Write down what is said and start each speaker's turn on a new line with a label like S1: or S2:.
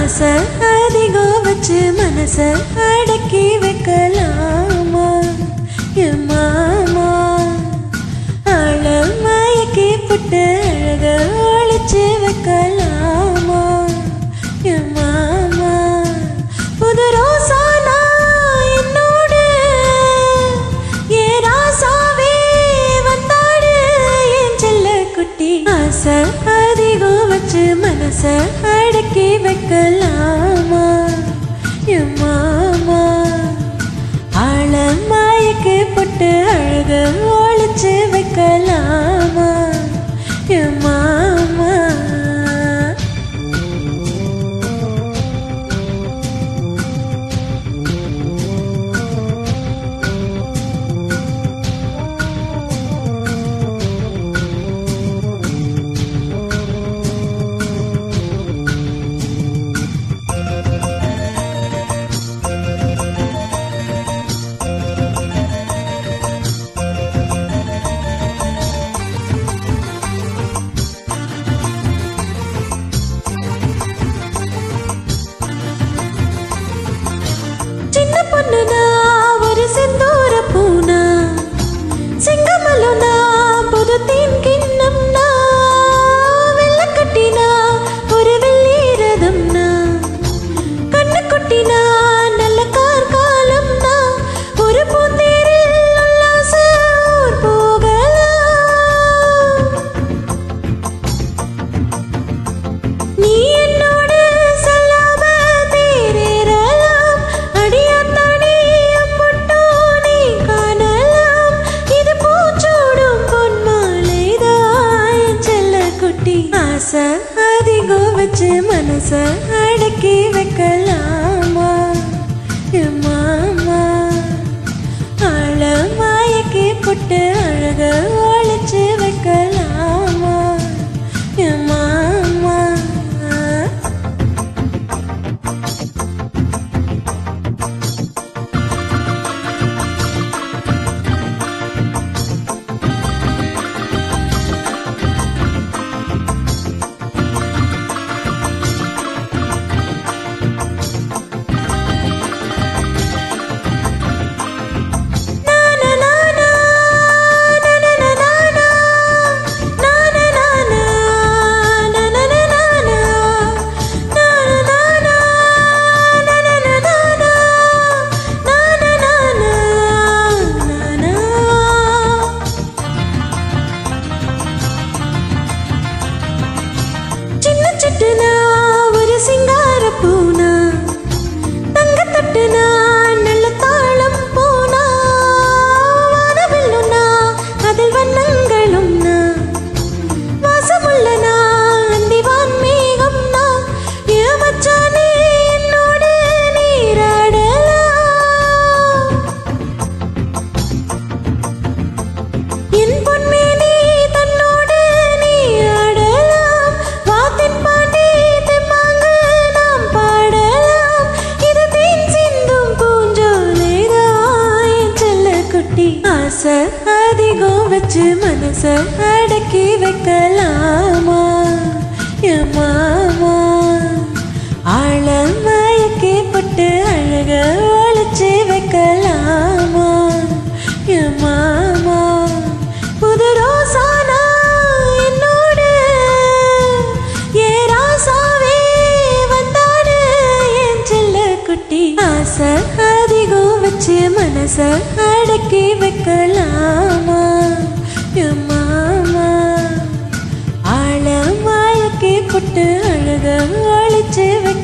S1: ஆசை அதிகம் வச்சு மனச அடக்கி வைக்கலாமா என் மாமா ஆள மயக்கி புட்டு அழக ஒளிச்சு வைக்கலாமா என் மாமா புது ரோசானா என்னோடு ஏ ராசாவே வந்தாடு என் செல்ல குட்டி ஆசை அதிகம் வச்சு மனச அடக்கி வைக்கலாமா என் மாமா ஆள மயக்கி போட்டு அழக ஒளிச்சு வைக்கலாமா என் மாமா சின்ன பொண்ணுனா ஒரு செந்தூர பூனா சிங்கமலுனா புது தேன் கிண்ணம்னா வெள்ளக்கட்டினா ஒரு வெள்ளீரதம்னா கண்ணு கொட்டினா நல்ல கார்காலம்னா ஒரு பூந்தேரில் உல்லாச ஊர் போகலாம் நீ என்னோடு சொல்லாம தேரேறலாம் அடியாத்தானே அம்புட்டோ நீ காணலாம் இது பூச்சூடும் பொன்மாலைதான் என் செல்ல குட்டி ஆசை அதிகம் வச்சு மனச அடக்கி வைக்கலாமா என் மாமா ஆழ மாயக்கி புட்டு அழக ஒளிச்சு வைக்கலாமா என் மாமா சின்ன சிட்டுனா ஒரு சிங்கார பூனா தங்க தட்டுனா நல்ல தாளம் போனா வானவில்லுனா அதில் வண்ணங்களும்னா வாசமுள்ளனா அந்திவான் மேகம்னா என் மச்சானே என்னோடு நீராடலாம் என் பொன்மேனி தன்னோடு நீ ஆடலாம் வாத்தின் பாட்டி தெம்மாங்கு நாம் பாடலாம் இது தேன் சிந்தும் பூஞ்சோலைதான் என் செல்ல குட்டி ஆசை அதிகம் வச்சு மனச அடக்கி வைக்கலாமா என் மாமா ஆழ மயக்கி போட்டு அழக ஒளிச்சு வைக்கலாமா என் மாமா புது ரோசானா என்னோடு ஏ ராசாவே வந்தாடு என் செல்ல குட்டி ஆசை அதிகம் வச்சு மனச அடக்கி வைக்கலாமா என் மாமா ஆழ மாயக்கி புட்டு அழக ஒளிச்சு வைக்க